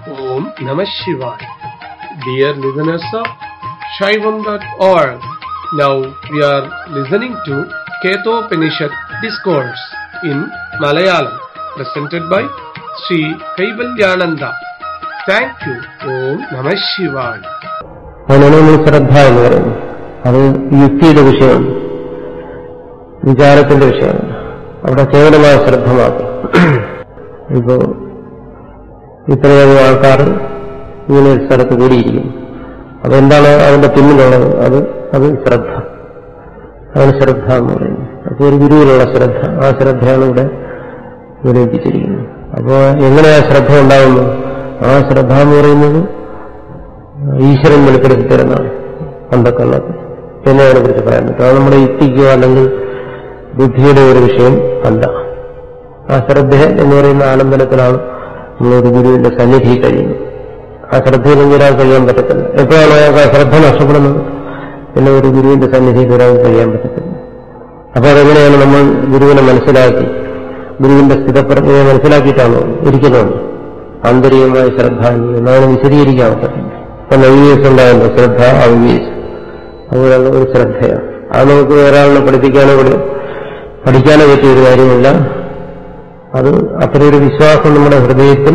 Om Namah Shivaya. Dear listeners of Shaivam.org, now we are listening to Ketopanishad Discourse in Malayalam, presented by Sri Kaivalyananda. Thank you. Om Namah Shivaya. അതിനാണ് നമ്മൾ ശ്രദ്ധ എന്ന് പറയുന്നത് അത് യുക്തിയുടെ വിഷയമാണ് വിചാരത്തിന്റെ വിഷയമാണ് അവിടെ കേവലമായ ശ്രദ്ധ മാത്രം ഇപ്പോ ഇത്രയധികം ആൾക്കാർ ഇങ്ങനെ ഒരു സ്ഥലത്ത് കൂടിയിരിക്കും അപ്പൊ എന്താണ് അതിന്റെ പിന്നിലുള്ളത് അത് അത് ശ്രദ്ധ അതാണ് ശ്രദ്ധ എന്ന് പറയുന്നത് അപ്പോൾ ഒരു ഗുരുവിലുള്ള ശ്രദ്ധ ആ ശ്രദ്ധയാണ് ഇവിടെ നിരൂപിച്ചിരിക്കുന്നത് അപ്പോൾ എങ്ങനെയാ ശ്രദ്ധ ഉണ്ടാകുന്നു ആ ശ്രദ്ധ എന്ന് പറയുന്നത് ഈശ്വരൻ വെളിപ്പെടുത്തി തരുന്നതാണ് അന്ധക്കള്ളത് എന്ന് അതിനെ കുറിച്ച് പറയാൻ പറ്റും അത് നമ്മുടെ യുക്തിക്കോ അല്ലെങ്കിൽ ബുദ്ധിയുടെ ഒരു വിഷയം അല്ല ആ ശ്രദ്ധ എന്ന് പറയുന്ന ആലംബനത്തിലാണ് നമ്മളൊരു ഗുരുവിന്റെ സന്നിധി കഴിയുന്നത് ആ ശ്രദ്ധയിൽ വരാൻ കഴിയാൻ പറ്റത്തില്ല എപ്പോഴാണ് അയാൾക്ക് ആ ശ്രദ്ധ നഷ്ടപ്പെടുന്നത് പിന്നെ ഒരു ഗുരുവിന്റെ സന്നിധിയിൽ വരാൻ കഴിയാൻ പറ്റത്തില്ല അപ്പൊ അതെങ്ങനെയാണ് നമ്മൾ ഗുരുവിനെ മനസ്സിലാക്കി ഗുരുവിന്റെ സ്ഥിതപ്രജ്ഞയെ മനസ്സിലാക്കിയിട്ടാണോ ഇരിക്കുന്നത് ആന്തരികമായ ശ്രദ്ധ എന്നതിനെ വിശദീകരിക്കാൻ പറ്റത്തില്ല ഇപ്പൊ നവീസ് ഉണ്ടാകുന്നത് ശ്രദ്ധ അവീസ് അതുപോലുള്ള ഒരു ശ്രദ്ധയാണ് അത് നമുക്ക് ഒരാളിനെ പഠിപ്പിക്കാനോ പഠി- പഠിക്കാനോ പറ്റിയ ഒരു കാര്യമില്ല അത് അത്തരമൊരു വിശ്വാസം നമ്മുടെ ഹൃദയത്തിൽ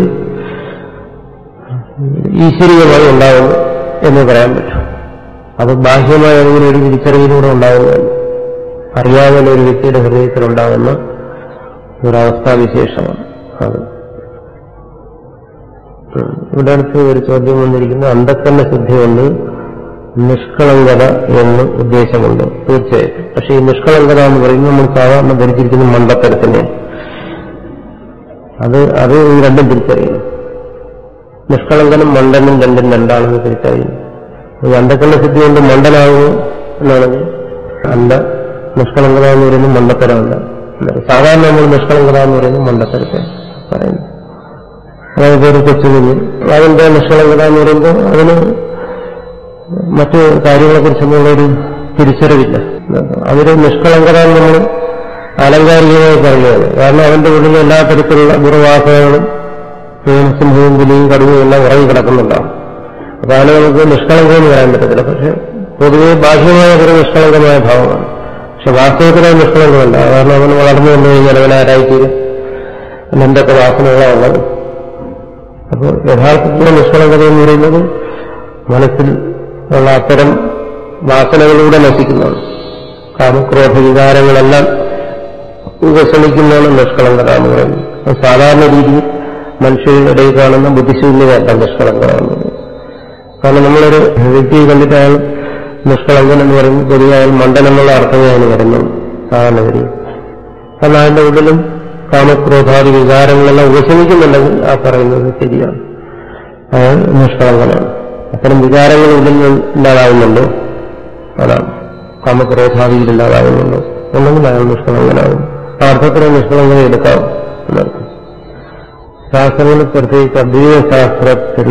ഈശ്വരീയമായി ഉണ്ടാകുന്നു എന്ന് പറയാൻ പറ്റും അത് ബാഹ്യമായ അങ്ങനെ ഒരു തിരിച്ചറിവിലൂടെ ഉണ്ടാകുന്നതല്ല അറിയാതെ ഒരു വ്യക്തിയുടെ ഹൃദയത്തിൽ ഉണ്ടാകുന്ന ഒരവസ്ഥാവിശേഷമാണ് അത് ഉം. ഇവിടെ അടുത്ത് ഒരു ചോദ്യം വന്നിരിക്കുന്നത് അന്ധക്കണ്ണ ശുദ്ധി കൊണ്ട് നിഷ്കളങ്കത എന്ന് ഉദ്ദേശമുണ്ട് തീർച്ചയായിട്ടും പക്ഷേ ഈ നിഷ്കളങ്കത എന്ന് പറയുന്നത് നമ്മൾ സാധാരണ ധരിച്ചിരിക്കുന്ന മണ്ടത്തരത്തിനെ അത് അത് ഈ രണ്ടും തിരിച്ചറിയണം നിഷ്കളങ്കനും മണ്ടനും രണ്ടും രണ്ടാണെന്ന് തിരിച്ചറിയുന്നു ഈ അന്ധക്കണ്ണ ശുദ്ധി കൊണ്ട് മണ്ടനാകുമോ എന്നാണെങ്കിൽ അല്ല നിഷ്കളങ്കത എന്ന് പറയുന്നത് മണ്ടത്തരമല്ല സാധാരണ നമ്മൾ നിഷ്കളങ്കത എന്ന് പറയുന്നത് മണ്ടത്തരത്തെ പറയുന്നു അതായത് ഒരു കൊച്ചുകുഞ്ഞ് അതിന്റെ നിഷ്കളങ്കത എന്ന് പറയുമ്പോൾ അതിന് മറ്റു കാര്യങ്ങളെക്കുറിച്ചൊന്നുള്ളൊരു തിരിച്ചറിവില്ല അതൊരു നിഷ്കളങ്കത എന്ന് നമ്മൾ ആലങ്കാരികമായി പറയുകയാണ് കാരണം അവന്റെ ഉള്ളിൽ എല്ലാ തരത്തിലുള്ള ദുർവാസനകളും സിംഹവും പുലിയും കടുവയും എല്ലാം ഉറങ്ങി കിടക്കുന്നുണ്ടാവും അപ്പൊ അതിനെ നമുക്ക് നിഷ്കളങ്കം എന്ന് പറയാൻ പറ്റത്തില്ല പക്ഷെ പൊതുവെ ബാഹ്യമായ ഒരു നിഷ്കളങ്കമായ ഭാവമാണ് പക്ഷെ വാസ്തവത്തിൽ അത് നിഷ്കളങ്കമല്ല കാരണം അവൻ വളർന്നു വന്നു കഴിഞ്ഞാൽ അവൻ ആരായിത്തീരും അവന് എന്തൊക്കെ വാസനകളാണ് ഉള്ളത് അപ്പോൾ യഥാർത്ഥത്തിലെ നിഷ്കളങ്കത എന്ന് പറയുന്നത് മനസ്സിൽ ഉള്ള അത്തരം വാസനകളിലൂടെ നശിക്കുന്നതാണ് കാമക്രോധ വികാരങ്ങളെല്ലാം ഉപശമിക്കുന്നതാണ് നിഷ്കളങ്കത എന്ന് പറയുന്നത് അത് സാധാരണ രീതിയിൽ മനുഷ്യരുടെ ഇടയിൽ കാണുന്ന ബുദ്ധിശൂന്യതയല്ല നിഷ്കളങ്കത എന്ന് പറയുന്നത് കാരണം നമ്മളൊരു വ്യക്തിയെ കണ്ടിട്ട് അയാൾ നിഷ്കളങ്കൻ എന്ന് പറയുമ്പോൾ പൊതുവെ അയാൾ മണ്ടൻ എന്നുള്ള അർത്ഥമേ അതിന് വരുന്നത് സാധാരണ ഗതിയിൽ കാരണം അതിന്റെ ഉള്ളിലും കാമക്രോധാദി വികാരങ്ങളെല്ലാം ഉപശമിക്കുന്നുണ്ടെങ്കിൽ ആ പറയുന്നത് ശരിയാണ് അയാൾ നിഷ്കളങ്കനാണ് അത്തരം വികാരങ്ങൾ ഉള്ളിൽ നിന്ന് ഇല്ലാതാവുന്നുണ്ടോ അതാണ് കാമക്രോധാദിയിൽ ഇല്ലാതാവുന്നുണ്ടോ എന്നെങ്കിൽ അയാൾ നിഷ്കളങ്കനാകും ആ അർത്ഥത്തിൽ നിഷ്കളങ്കത എടുക്കാം എന്നർത്ഥം ശാസ്ത്രങ്ങളിൽ പ്രത്യേകിച്ച് അദ്വൈത ശാസ്ത്രത്തിൽ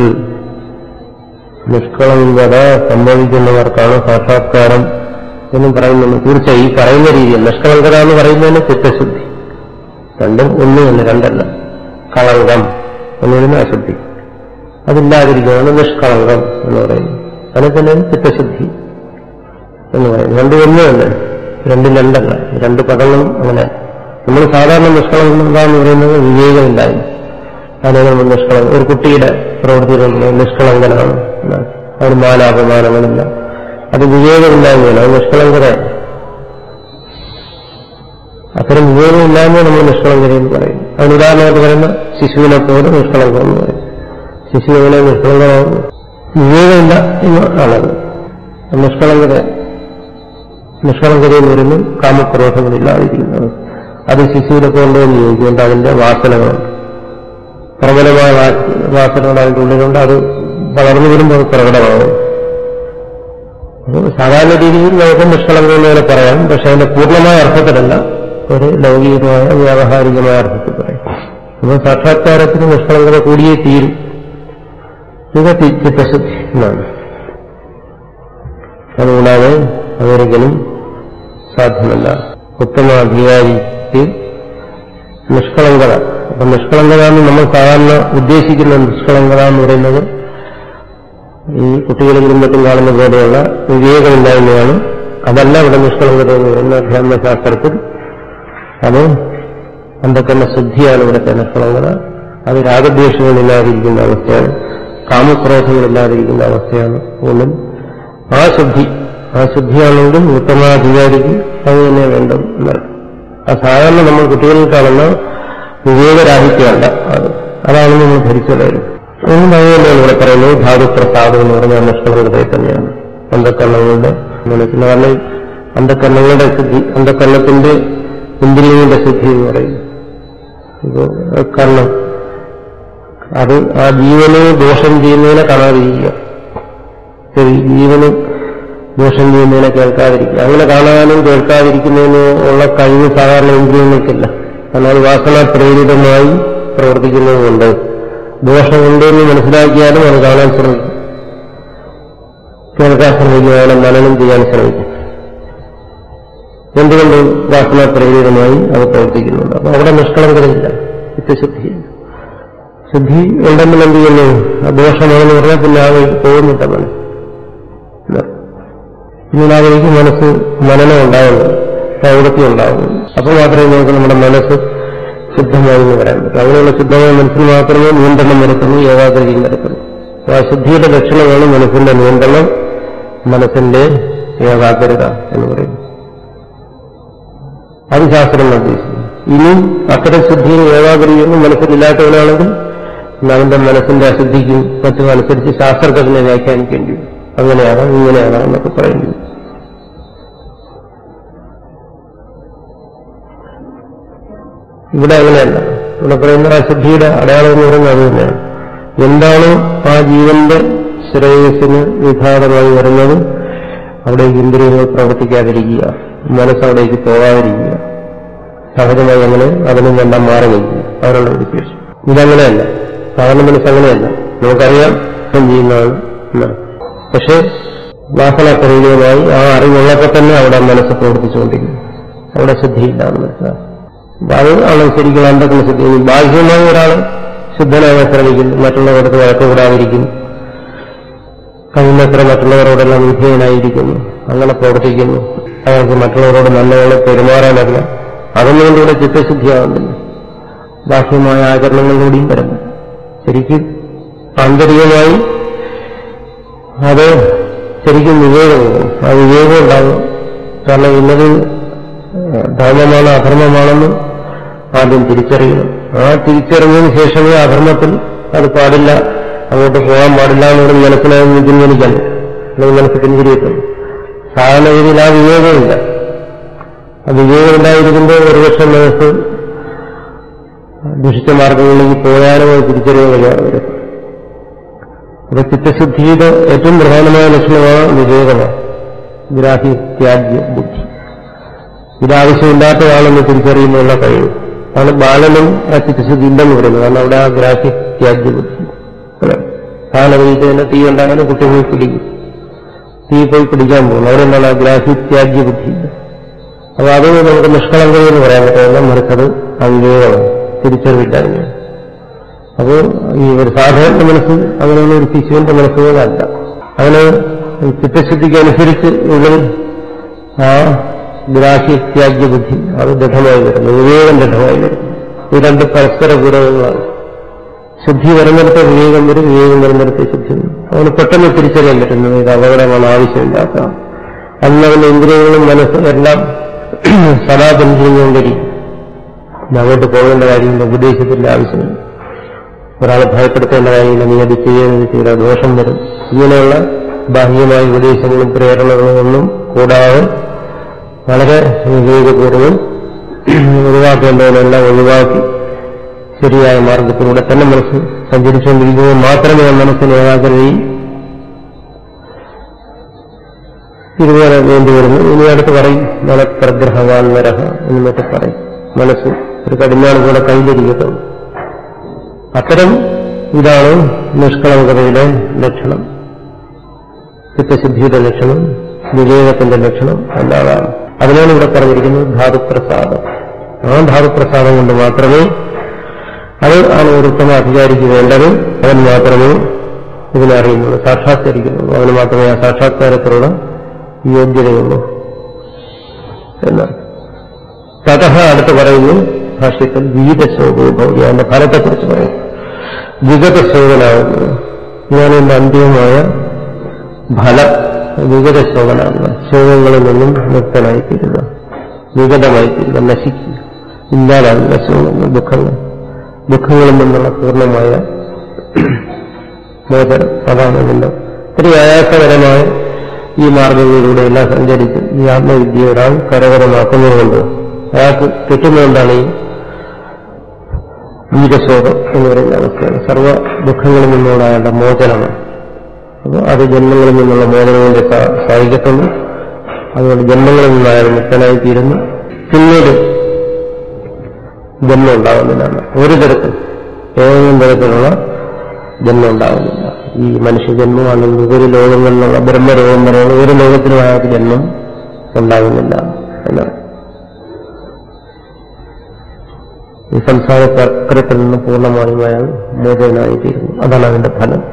നിഷ്കളങ്കത സംഭവിക്കുന്നവർക്കാണ് സാക്ഷാത്കാരം എന്നും പറയുന്നുണ്ട് തീർച്ചയായും ഈ പറയുന്ന രീതിയിൽ നിഷ്കളങ്കത എന്ന് പറയുന്നതിന് ചിത്തശുദ്ധി രണ്ടും ഒന്ന് തന്നെ രണ്ടല്ല കളങ്കം എന്ന് പറയുന്ന അശുദ്ധി അതില്ലാതിരിക്കുകയാണ് നിഷ്കളങ്കം എന്ന് പറയുന്നത് അതിനെ തന്നെ ചിത്തശുദ്ധി എന്ന് പറയുന്നത് രണ്ടും ഒന്ന് തന്നെ രണ്ടും രണ്ടല്ല രണ്ട് പദങ്ങളും അങ്ങനെ നമ്മൾ സാധാരണ നിഷ്കളങ്കത എന്ന് പറയുന്നത് വിവേകമില്ലായ്മ അതിനെ നമ്മൾ നിഷ്കളങ്ക ഒരു കുട്ടിയുടെ പ്രവൃത്തിയിലുള്ള നിഷ്കളങ്കനാണ് എന്നാണ്. അവന് മാനാപമാനങ്ങളില്ല അത് വിവേകമില്ലായ്മയാണ് അത് നിഷ്കളങ്കതയാണ് അത്തരം വിവേകമില്ലായ്മ നമ്മൾ നിഷ്കളങ്കത എന്ന് പറയും അതിന് ഉദാഹരണമായിട്ട് പറയുന്ന ശിശുവിനെ പോലെ നിഷ്കളങ്കം എന്ന് പറയും ശിശു എങ്ങനെ നിഷ്കളങ്കമാകുന്നു വിവേകമില്ല എന്ന് ആണത് നിഷ്കളങ്കത നിഷ്കളങ്കത എന്ന് പറയുന്നത് കാമക്രോധങ്ങളില്ലാതിരിക്കുന്നത് അത് ശിശുവിനെ കൊണ്ടുവന്ന് ചോദിക്കുന്നുണ്ട് അതിന്റെ വാസനകളുണ്ട് പ്രബലമായ വാ- വാസനകൾ അതിന്റെ ഉള്ളിലുണ്ട് അത് വളർന്നു വരുമ്പോൾ അത് പ്രകടമാകും അപ്പോൾ സാധാരണ രീതിയിൽ നമുക്ക് നിഷ്കളങ്കം എന്ന് വേണേൽ പറയാം പക്ഷെ അതിന്റെ പൂർണ്ണമായ അർത്ഥത്തിലല്ല ഒരു ലൗകികമായ വ്യാവഹാരികമായ അർത്ഥത്തിൽ പറയും അപ്പോൾ സാക്ഷാത്കാരത്തിന് നിഷ്കളങ്കത കൂടിയേ തീരും ഇത് ചി- ചിത്തശുദ്ധി എന്നാണ് അതുകൂടാതെ അതൊരിക്കലും സാധ്യമല്ല ഉത്തമ അധികാരിക്ക് നിഷ്കളങ്കത അപ്പൊ നിഷ്കളങ്കത എന്ന് നമ്മൾ സാധാരണ ഉദ്ദേശിക്കുന്ന നിഷ്കളങ്കത എന്ന് പറയുന്നത് ഈ കുട്ടികളിലും മറ്റും കാണുന്ന പോലെയുള്ള വിവേകമില്ലായ്മയാണ് അതല്ല ഇവിടെ നിഷ്കളങ്കത എന്ന് പറയുന്ന ധർമ്മശാസ്ത്രത്തിൽ അത് അന്ധക്കരണ ശുദ്ധിയാണ് ഇവിടുത്തെ നിഷ്കളങ്കത അത് രാഗദ്വേഷങ്ങളില്ലാതിരിക്കുന്ന അവസ്ഥയാണ് കാമക്രോധങ്ങളില്ലാതിരിക്കുന്ന അവസ്ഥയാണ് ഒന്നും ആ ശുദ്ധി ആ ശുദ്ധിയാണെങ്കിൽ ഉത്തമാധികാരിക്ക് അത് തന്നെ വേണ്ടം എന്നർത്ഥം ആ സാധാരണ നമ്മൾ കുട്ടികളിൽ കാണുന്ന വിവേകരാഹിത്യമല്ല അത് അതാണ് നമ്മൾ ധരിച്ചതായിരുന്നു അതുകൊണ്ട് അത് തന്നെയാണ് ഇവിടെ പറയുന്നത് ധാതുപ്രസാദം എന്ന് പറഞ്ഞ നിഷ്കളങ്കതയിൽ തന്നെയാണ് അന്ധക്കരണങ്ങളുടെ മനസ്സിൽ കാരണം അന്ധക്കരണങ്ങളുടെ ശുദ്ധി അന്ധക്കരണത്തിന്റെ ഇന്ദ്രിയങ്ങളുടെ ശുദ്ധി എന്ന് പറയും ഇപ്പോ കർണം അത് ആ ജീവന് ദോഷം ചെയ്യുന്നതിനെ കാണാതിരിക്കുക ശരി ജീവന് ദോഷം ചെയ്യുന്നതിനെ കേൾക്കാതിരിക്കുക അങ്ങനെ കാണാനും കേൾക്കാതിരിക്കുന്നതിന് ഉള്ള കഴിവ് സാധാരണ ഇന്ദ്രിയങ്ങൾക്കില്ല എന്നാൽ വാസന പ്രേരിതമായി പ്രവർത്തിക്കുന്നതുകൊണ്ട് ദോഷമുണ്ടെന്ന് മനസ്സിലാക്കിയാലും അത് കാണാൻ ശ്രമിക്കും കേൾക്കാൻ ശ്രമിക്കും അതിനെ മനനം ചെയ്യാൻ ശ്രമിക്കും എന്തുകൊണ്ട് വാസന പ്രേരിതമായി അത് പ്രവർത്തിക്കുന്നുണ്ട് അപ്പൊ അവിടെ നിഷ്കളങ്കതയില്ല ചിത്തശുദ്ധി ശുദ്ധി ഉണ്ടെങ്കിൽ എന്ത് ചെയ്യുന്നു ആ ദോഷമാണെന്ന് പറഞ്ഞാൽ പിന്നെ ആ വഴി പോകുന്നില്ല മനസ്സ് പിന്നീട് ആ വഴിക്ക് മനസ്സ് മനനം ഉണ്ടാവുന്നു പ്രവൃത്തി ഉണ്ടാവുന്നു അപ്പോൾ മാത്രമേ നമുക്ക് നമ്മുടെ മനസ്സ് ശുദ്ധമായി എന്ന് പറയാൻ പറ്റും അങ്ങനെയുള്ള ശുദ്ധമായ മനസ്സിൽ മാത്രമേ നിയന്ത്രണം വരുത്തുള്ളൂ ഏകാഗ്രതയും വരുത്തുള്ളൂ ആ ശുദ്ധിയുടെ ലക്ഷണമാണ് മനസ്സിന്റെ നിയന്ത്രണം മനസ്സിന്റെ ഏകാഗ്രത എന്ന് പറയുന്നത് അത് ശാസ്ത്രം നിർദ്ദേശിക്കുന്നു ഇനി അത്തരം ശുദ്ധിയും ഏകാഗ്രതയൊന്നും മനസ്സിലില്ലാത്തവനാണെങ്കിൽ അവന്റെ മനസ്സിന്റെ അശുദ്ധിക്കും മറ്റും അനുസരിച്ച് ശാസ്ത്രജ്ഞനെ വ്യാഖ്യാനിക്കേണ്ടി വരും അങ്ങനെയാണ് ഇങ്ങനെയാണ് എന്നൊക്കെ പറയേണ്ടി വരും ഇവിടെ അങ്ങനെയല്ല ഇവിടെ പറയുന്ന അശുദ്ധിയുടെ അടയാളം എന്ന് പറയുന്നത് അത് തന്നെയാണ് എന്താണ് ആ ജീവന്റെ ശ്രേയസ്സിന് വിഘാതമായി വരുന്നത് അവിടേക്ക് ഇന്ദ്രിയങ്ങൾ പ്രവർത്തിക്കാതിരിക്കുക മനസ്സവിടേക്ക് പോകാതിരിക്കുക സഹജമായി അങ്ങനെ അതിനും എല്ലാം മാറി വയ്ക്കുക അവരുടെ ഉദ്ദേശം ഇതങ്ങനെയല്ല സാധാരണ മനസ്സ് അങ്ങനെയല്ല നമുക്കറിയാം ഇപ്പം ചെയ്യുന്നതാണ് എന്നാണ് പക്ഷെ വാസനപ്രേരിതമായി ആ അറിവുള്ളപ്പോൾ തന്നെ അവിടെ മനസ്സ് പ്രവർത്തിച്ചുകൊണ്ടിരിക്കുന്നു അവിടെ ശുദ്ധിയില്ല എന്ന് മനസ്സിലാക്കും അപ്പൊ അത് ആണ് ശരിക്കും അന്ധത്തിന് ശുദ്ധി ഇനി ബാഹ്യമായി ഒരാൾ ശുദ്ധനാകാൻ ശ്രമിക്കുന്നു മറ്റുള്ളവർക്ക് വഴക്കുകൂടാതിരിക്കുന്നു കഴിയുന്നത്ര മറ്റുള്ളവരോടെല്ലാം വിധേയനായിരിക്കുന്നു അങ്ങനെ പ്രവർത്തിക്കുന്നു അയാൾക്ക് മറ്റുള്ളവരോട് നല്ലപോലെ പെരുമാറാനല്ല അതൊന്നും കൊണ്ടിവിടെ ചിത്തശുദ്ധിയാവുന്നില്ല ബാഹ്യമായ ആചരണങ്ങളിലൂടെയും വരുന്നു ശരിക്കും ആന്തരികമായി അത് ശരിക്കും വിവേകമാണ് ആ വിവേകം ഉണ്ടാകും കാരണം ഇന്നത് ധർമ്മമാണ് അധർമ്മമാണെന്ന് ആദ്യം തിരിച്ചറിയണം ആ തിരിച്ചറിഞ്ഞതിന് ശേഷമേ അധർമ്മത്തിൽ അത് പാടില്ല അങ്ങോട്ട് പോകാൻ പാടില്ല എന്നൊരു മനസ്സിലായി പിൻവലിക്കാൻ അല്ലെങ്കിൽ മനസ്സ് പിൻവലിയത്തുള്ളൂ സാധാരണ രീതിയിൽ ആ വിവേകമില്ല ആ വിവേകമില്ലാതിരിക്കുമ്പോൾ ഒരുപക്ഷെ മനസ്സ് ദുഷിച്ച മാർഗങ്ങളിലേക്ക് പോയാലും അത് തിരിച്ചറിയാൻ കഴിയാതെ വരും അപ്പൊ ചിത്തശുദ്ധിയുടെ ഏറ്റവും പ്രധാനമായ ലക്ഷണമാണ് വിവേകമാണ് ഗ്രാഹി ത്യാജ്യ ബുദ്ധി ഇതാവശ്യമില്ലാത്തതാണെന്ന് തിരിച്ചറിയുന്നുള്ള കഴിവ് അതാണ് ബാലനും ആ ചിത്തശുദ്ധി ഇല്ലെന്ന് പറയുന്നത് കാരണം അവിടെ ആ ഗ്രാഹ്യ ത്യാജ്യ ബുദ്ധി സാധന വീട്ടിൽ തന്നെ തീ ഉണ്ടായാലും കുട്ടി പോയി പിടിക്കും തീ പോയി പിടിക്കാൻ പോകും അവരെന്താണ് ആ ഗ്രാഹ്യ ത്യാജ്യ ബുദ്ധി അപ്പൊ അത് നമുക്ക് നിഷ്കളങ്കത എന്ന് പറയാൻ പറ്റില്ല മറിച്ചത് അവിവേകമാണ് തിരിച്ചറിവില്ലായ്മ അപ്പോൾ ഈ ഒരു സാധാരണ മനസ്സ് അങ്ങനെയുള്ള ഒരു ശിശുവിന്റെ മനസ്സുകളല്ല അങ്ങനെ ചിത്തശുദ്ധിക്ക് അനുസരിച്ച് ഉള്ളിൽ ആ ഗ്രാഹ്യ ത്യാഗ്യ ബുദ്ധി അത് ദൃഢമായി വരുന്നു വിവേകം ദൃഢമായി വരുന്നു ഈ രണ്ട് പരസ്പര പൂരകങ്ങളാണ് ശുദ്ധി വരുന്നിടത്ത് വിവേകം വരും വിവേകം വരുന്നിടത്ത് ശുദ്ധി വരും അവന് പെട്ടെന്ന് തിരിച്ചറിയാൻ പറ്റുന്നത് ഇത് അപകടമാണ് ആവശ്യമില്ലാത്തതാണ് അന്നവന്റെ ഇന്ദ്രിയങ്ങളും മനസ്സും എല്ലാം സദാ പിന്തുടർന്നുകൊണ്ടിരിക്കും അങ്ങോട്ട് പോകേണ്ട കാര്യമില്ല ഉപദേശത്തിന്റെ ആവശ്യമില്ല ഒരാളെ ഭയപ്പെടുത്തേണ്ട കാര്യമില്ല നീ അത് ചെയ്യുന്നത് ചെയ്ത ദോഷം വരും ഇങ്ങനെയുള്ള ബാഹ്യമായ ഉപദേശങ്ങളും പ്രേരണകളും ഒന്നും കൂടാതെ വളരെ വിവേകപൂർവ്വം ഒഴിവാക്കേണ്ടതിനെല്ലാം ഒഴിവാക്കി ശരിയായ മാർഗത്തിലൂടെ തന്നെ മനസ്സ് സഞ്ചരിച്ചുകൊണ്ടിരിക്കുമ്പോൾ മാത്രമേ ആ മനസ്സിന് ഏകാഗ്രതയും ഇതുപോലെ വേണ്ടിവരുന്നു ഇനി അടുത്ത് പറയും മനഃപ്രഗ്രഹവാൻ നരഹ എന്ന് മറ്റും പറയും മനസ്സ് ഒരു കടിഞ്ഞാണ് കൂടെ കയ്യിലിരിക്കത്തുള്ളൂ അത്തരം ഇതാണ് നിഷ്കളങ്കതയുടെ ലക്ഷണം ചിത്തശുദ്ധിയുടെ ലക്ഷണം വിവേകത്തിന്റെ ലക്ഷണം അല്ലാതാണ് അതിനാണ് ഇവിടെ പറഞ്ഞിരിക്കുന്നത് ധാതുപ്രസാദം ആ ധാതുപ്രസാദം കൊണ്ട് മാത്രമേ അത് ആണ് ഒരു ഉത്തമ അധികാരിക്ക് വേണ്ടത് അവൻ മാത്രമേ ഇതിനെ അറിയുന്നുള്ളൂ സാക്ഷാത്കരിക്കുന്നുള്ളൂ അവന് മാത്രമേ ആ സാക്ഷാത്കാരത്തിലുള്ള യോഗ്യതയുള്ളൂ എന്നാണ് തതഹ അടുത്ത് പറയുന്നു ഭാഷ്യത്തിൽ വിഗതശോകോഭവി അവന്റെ ഫലത്തെക്കുറിച്ച് പറയും വിഗതശോകനാകുന്നു ഇതാണ് എന്റെ അന്തിമമായ ഫലം വിഗതശോകനാകുക ശോകങ്ങളിൽ നിന്നും മുക്തനായിത്തീരുക വിഗതമായിത്തീരുക നശിക്കുക ഇല്ലാതാകുക ശോകങ്ങൾ ദുഃഖങ്ങൾ ദുഃഖങ്ങളിൽ നിന്നുള്ള പൂർണ്ണമായ മോചനം അതാണ് ഇതിന്റെ ഒത്തിരി ആയാസകരമായ ഈ മാർഗങ്ങളിലൂടെ എല്ലാം സഞ്ചരിച്ച് ഈ ആത്മവിദ്യ ഒരാൾ കരകരമാക്കുന്നതുകൊണ്ട് അയാൾക്ക് കിട്ടുന്നതുകൊണ്ടാണ് ഈ വീരശോകം എന്ന് പറയുന്ന അവസ്ഥയാണ് സർവ്വ ദുഃഖങ്ങളിൽ നിന്നുള്ള അയാളുടെ മോചനമാണ് അപ്പോൾ അത് ജന്മങ്ങളിൽ നിന്നുള്ള മോചനങ്ങളുടെ സഹായിക്കത്തുള്ളൂ അതുകൊണ്ട് ജന്മങ്ങളിൽ നിന്ന് അയാൾ മുക്തനായിത്തീരുന്നു പിന്നീട് ജന്മം ഉണ്ടാകുന്നില്ല ഒരു തരത്തിൽ ഏതെങ്കിലും തരത്തിലുള്ള ജന്മം ഉണ്ടാകുന്നില്ല ഈ മനുഷ്യജന്മം അല്ലെങ്കിൽ ഒരു ലോകങ്ങളിലുള്ള ബ്രഹ്മലോകം വരെയുള്ള ഒരു ലോകത്തിലും അയാൾക്ക് ജന്മം ഉണ്ടാകുന്നില്ല എന്നാണ് ഈ സംസാര ചക്രത്തിൽ നിന്ന് പൂർണ്ണമായും അയാൾ മോചനായിത്തീരുന്നു അതാണ് അതിന്റെ ഫലം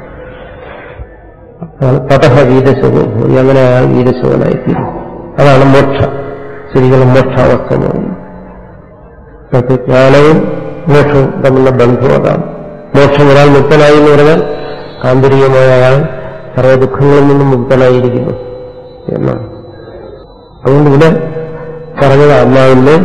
തതഹ വീരശോകം അങ്ങനെ അയാൾ വീരശോകനായിത്തീരും അതാണ് മോക്ഷ ശരിക്കും മോക്ഷാവസ്ഥ എന്ന് പറയുന്നത് മറ്റു ജ്ഞാനവും മോക്ഷവും തമ്മിലുള്ള ബന്ധം അതാണ് മോക്ഷം ഒരാൾ മുക്തനായി എന്ന് പറഞ്ഞാൽ ആന്തരികമായ അയാൾ സർവ്വ ദുഃഖങ്ങളിൽ നിന്നും മുക്തനായിരിക്കുന്നു എന്നാണ് അതുകൊണ്ട് ഇവിടെ പറഞ്ഞത് ആത്മാവിന്റെ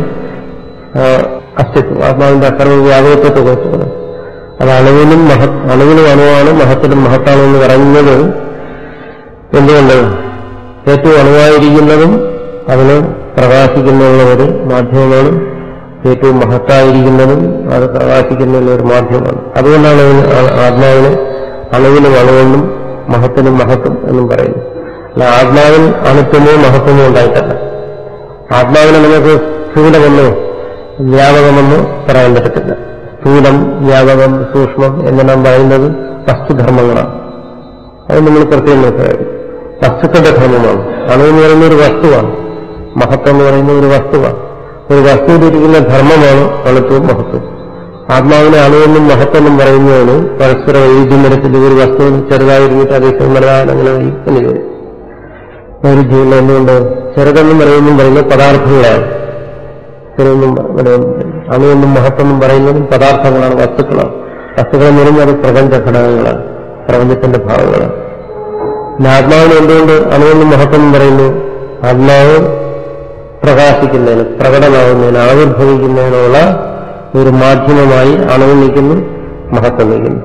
അസ്തിത്വം ആത്മാവിന്റെ അക്രമ വ്യാപകത്വത്തെ കുറിച്ചാണ് അത് അണുവിനും മഹ അണുവിനും അണുവാണ് മഹത്തിനും മഹത്താണ് എന്ന് പറയുന്നത് എന്തുകൊണ്ട് ഏറ്റവും അണുവായിരിക്കുന്നതും അതിന് പ്രകാശിക്കുന്നതിനുള്ള ഒരു മാധ്യമമാണ് ഏറ്റവും മഹത്തായിരിക്കുന്നതും അത് പ്രകാശിക്കുന്നതിനുള്ള ഒരു മാധ്യമമാണ് അതുകൊണ്ടാണ് അതിന് ആത്മാവിന് അണുവിനും അണുവെന്നും മഹത്തിനും മഹത്വം എന്നും പറയുന്നു അല്ല ആത്മാവിൽ അണുത്വമോ മഹത്വമോ ഉണ്ടായിട്ടല്ല ആത്മാവിനെ നമുക്ക് സ്ഥൂലമെന്നോ വ്യാപകമെന്നോ പറയാൻ പറ്റത്തില്ല സ്ഥൂലം വ്യാപകം സൂക്ഷ്മം എന്നെല്ലാം പറയുന്നത് വസ്തുധർമ്മങ്ങളാണ് അത് നമ്മൾ പ്രത്യേകം നോക്കുകയായിരുന്നു വസ്തുക്കളുടെ ധർമ്മമാണ് അണുവെന്ന് പറയുന്ന ഒരു വസ്തുവാണ് മഹത്വം എന്ന് പറയുന്ന ഒരു വസ്തുവാണ് ഒരു വസ്തുവിലിരിക്കുന്ന ധർമ്മമാണ് അണുത്വവും മഹത്വവും ആത്മാവിനെ അണുവെന്നും മഹത്വമെന്നും പറയുന്നതിന് പരസ്പര വൈദ്യം തരത്തിൽ ഒരു വസ്തു ചെറുതായിരുന്നിട്ട് അതേസമയം വലുതാകാൻ അങ്ങനെ വൈകുന്നില്ല ഒരു ജീവൻ എന്തുകൊണ്ട് ചെറുതെന്നും വലുതെന്നും പറയുന്ന പദാർത്ഥങ്ങളാണ് ചെറുതെന്നും വലുതെന്നും അണുവെന്നും മഹത്വമെന്നും പറയുന്നതും പദാർത്ഥങ്ങളാണ് വസ്തുക്കളാണ് വസ്തുക്കളെന്ന് പറയുന്നത് അത് പ്രപഞ്ച ഘടകങ്ങളാണ് പ്രപഞ്ചത്തിന്റെ ഭാഗങ്ങളാണ് പിന്നെ ആത്മാവിന് എന്തുകൊണ്ട് അണുവെന്നും മഹത്വമെന്നും പറയുന്നു ആത്മാവ് പ്രകാശിക്കുന്നതിന് പ്രകടമാകുന്നതിന് ആവിർഭവിക്കുന്നതിനുള്ള ഒരു മാധ്യമമായി അണുവ് നിൽക്കുന്നു മഹത്വം നിൽക്കുന്നു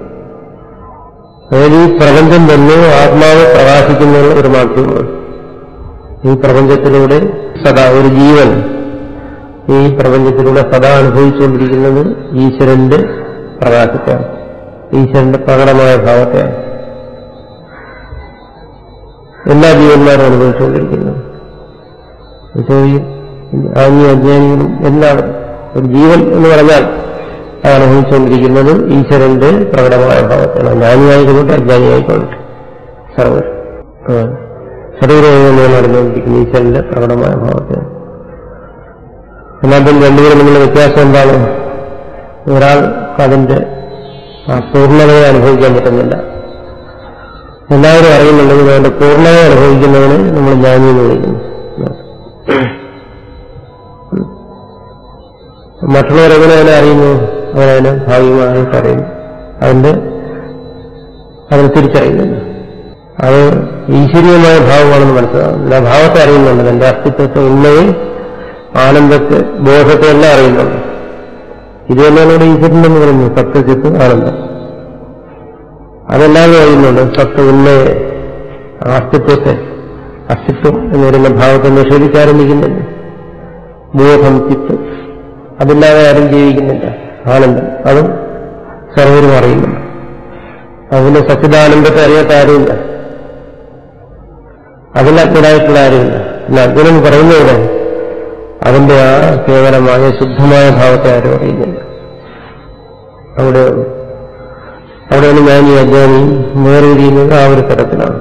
അതായത് ഈ പ്രപഞ്ചം തന്നെ ആത്മാവ് പ്രകാശിക്കുന്നതിനുള്ള ഒരു മാധ്യമമാണ് ഈ പ്രപഞ്ചത്തിലൂടെ സദാ ഒരു ജീവൻ ഈ പ്രപഞ്ചത്തിലൂടെ സദാ അനുഭവിച്ചുകൊണ്ടിരിക്കുന്നത് ഈശ്വരന്റെ പ്രകാശത്തെയാണ് ഈശ്വരന്റെ പ്രകടമായ ഭാവത്തെയാണ് എല്ലാ ജീവന്മാരും അനുഭവിച്ചുകൊണ്ടിരിക്കുന്നത് ആജ്ഞ അജ്ഞാനികളും എല്ലാവരും ഒരു ജീവൻ എന്ന് പറഞ്ഞാൽ അത് അനുഭവിച്ചുകൊണ്ടിരിക്കുന്നത് ഈശ്വരന്റെ പ്രകടമായ ഭാവത്താണ് ജ്ഞാനിയായിക്കൊള്ളട്ടെ അജ്ഞാനിയായിക്കൊള്ളട്ടെ സർവർ ശരീരം നടന്നുകൊണ്ടിരിക്കുന്ന ഈശ്വരന്റെ പ്രകടമായ ഭാവത്തെയാണ് എന്നാലും രണ്ടുപേരും തമ്മിലുള്ള വ്യത്യാസം എന്താണ് ഒരാൾക്ക് അതിന്റെ ആ പൂർണ്ണതയെ അനുഭവിക്കാൻ പറ്റുന്നില്ല എല്ലാവരും അറിയുന്നുണ്ടെങ്കിൽ അതിന്റെ പൂർണ്ണത അനുഭവിക്കുന്നതിന് നമ്മൾ ജ്ഞാനി എന്ന് വിളിക്കുന്നു മറ്റുള്ളവരെങ്ങനെ അതിനെ അറിയുന്നു അവരതിനെ ഭാഗികമായിട്ട് അറിയുന്നു അതിന്റെ അതിനെ തിരിച്ചറിയുന്നില്ല അത് ഈശ്വരീയമായ ഭാവമാണെന്ന് മനസ്സിലാകുന്നില്ല ആ ഭാവത്തെ അറിയുന്നുണ്ട് എന്റെ അസ്തിത്വത്തെ ഉള്ളയെ ആനന്ദത്തെ ബോധത്തെ എല്ലാം അറിയുന്നുണ്ട് ഇത് തന്നെയാണ് ഇവിടെ ഈശ്വരനെന്ന് പറയുന്നത് സത്യജിത്ത് ആനന്ദം അതെല്ലാം അറിയുന്നുണ്ട് സത്യ ഉള്ളയെ അസ്തിത്വത്തെ അസ്തിത്വം എന്ന് പറയുന്ന ഭാവത്തെ നിഷേധിച്ചാരംഭിക്കുന്നില്ല ബോധം ചിത്ത് അതില്ലാതെ ആരും ജീവിക്കുന്നില്ല ആനന്ദം അതും സർവരും അറിയുന്നുണ്ട് അതിന് സച്ചിദാനന്ദത്തെ അറിയാത്ത ആരുമില്ല അതിൽ അജ്ഞനായിട്ടുള്ള ആരുമില്ല അല്ല അജ്ഞനം പറയുന്നവിടെ അതിന്റെ ആ കേവലമായ ശുദ്ധമായ ഭാവത്തെ ആരും അറിയുന്നില്ല അവിടെ അവിടെയാണ് ജ്ഞാനി അജ്ഞാനി വേർതിരിയുന്നത് ആ ഒരു തരത്തിലാണ്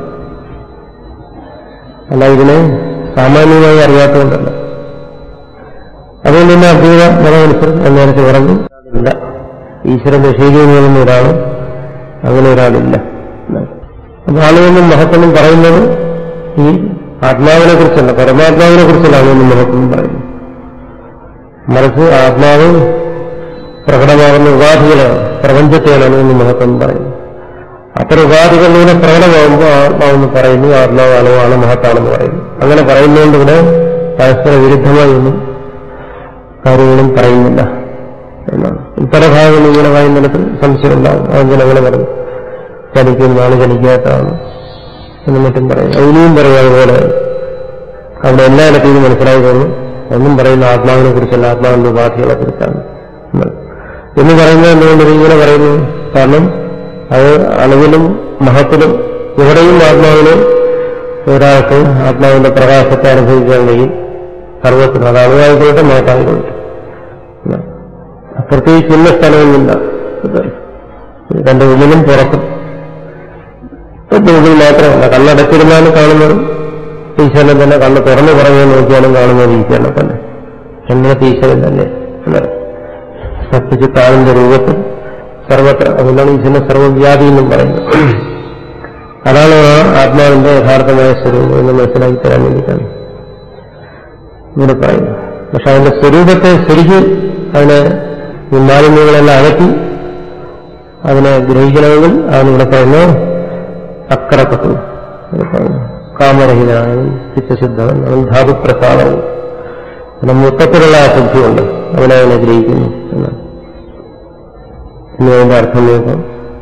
അല്ല ഇതിനെ സാമാന്യമായി അറിയാത്തതുകൊണ്ടല്ല അതുകൊണ്ട് തന്നെ അദ്വൈത മതമനുസരിച്ച് നേരത്തെ പറഞ്ഞു ഇല്ല ഈശ്വരൻ നിഷേധിക്കുന്നു പറയുന്ന ഒരാൾ അങ്ങനെ ഒരാളില്ല അപ്പൊ ആളുകളും മഹത്വം പറയുന്നത് ഈ ആത്മാവിനെ കുറിച്ചല്ല പരമാത്മാവിനെ കുറിച്ചല്ല ആളുകളും മഹത്വം പറയുന്നത് മറിച്ച് ആത്മാവ് പ്രകടമാകുന്ന ഉപാധികളാണ് പ്രപഞ്ചത്തെയാണ് എന്ന് മഹത്വം പറയുന്നത് അത്തരം ഉപാധികളിലൂടെ പ്രകടമാകുമ്പോൾ ആത്മാവെന്ന് പറയുന്നു ആത്മാവ് അളവാണ് മഹത്താണെന്ന് പറയുന്നു അങ്ങനെ പറയുന്നതുകൊണ്ട് ഇവിടെ പരസ്പര വിരുദ്ധമായി ഒന്നും കാര്യങ്ങളും പറയുന്നില്ല എന്നാണ് പല ഭാഗങ്ങളും ഇങ്ങനെ പറയുന്നിടത്ത് സംശയം ഉണ്ടാകും അങ്ങനെ അങ്ങനെ പറഞ്ഞു ചലിക്കുന്നതാണ് ചലിക്കാത്തതാണ് എന്ന് മറ്റും പറയും ഇനിയും പറയും അതുപോലെ അവിടെ എല്ലായിടത്തും ഇത് മനസ്സിലായി തോന്നും ഒന്നും പറയുന്ന ആത്മാവിനെ കുറിച്ചല്ല ആത്മാവിന്റെ ഉപാധികളെ കുറിച്ചാണ് എന്ന് പറയുന്നത് എന്തുകൊണ്ട് ഇങ്ങനെ പറയുന്നു കാരണം അത് അളവിലും മഹത്തിലും എവിടെയും ആത്മാവിന് ഒരാൾക്ക് ആത്മാവിന്റെ പ്രകാശത്തെ അനുഭവിക്കാൻ കഴിയും സർവത്തിനും അത് അളവായിക്കൊള്ളട്ടെ മഹത്തായിക്കൊള്ളട്ടെ പ്രത്യേകിച്ച് ഇന്ന സ്ഥലമൊന്നുമില്ല തന്റെ ഉള്ളിലും പുറത്തും ഉള്ളിൽ മാത്രമല്ല കണ്ണടച്ചിരുന്നാലും കാണുന്നത് ഈശ്വരൻ തന്നെ കണ്ണ് തുറന്നു പറഞ്ഞു നോക്കിയാലും കാണുന്നത് ഈശ്വരനെ തന്നെ എന്നിട്ട് ഈശ്വരൻ തന്നെ സത്യചിത്താവിന്റെ രൂപത്തിൽ സർവത്ര അതുകൊണ്ടാണ് ഈശ്വരനെ സർവവ്യാധി എന്നും പറയുന്നത് അതാണ് ആ ആത്മാവിന്റെ യഥാർത്ഥമായ സ്വരൂപം എന്ന് മനസ്സിലാക്കി തരാൻ വേണ്ടിയിട്ടാണ് ഇങ്ങനെ പറയുന്നത് പക്ഷെ അതിന്റെ സ്വരൂപത്തെ ശരിക്കും അതിനെ ഈ മാലിന്യങ്ങളെല്ലാം അകറ്റി അതിനെ ഗ്രഹിക്കണമെങ്കിൽ അതാണ് ഇവിടെ പറയുന്നത് അക്രക്കത്തു കാമരഹിതനാണ് ചിത്തശുദ്ധവൻ അവൻ ധാതുപ്രസാദവും പിന്നെ മൊത്തത്തിലുള്ള ആ ശുദ്ധിയുണ്ട് അവനെ അവനെ ഗ്രഹിക്കുന്നു എന്നാണ് ഇനി അതിന്റെ അർത്ഥം നോക്കാം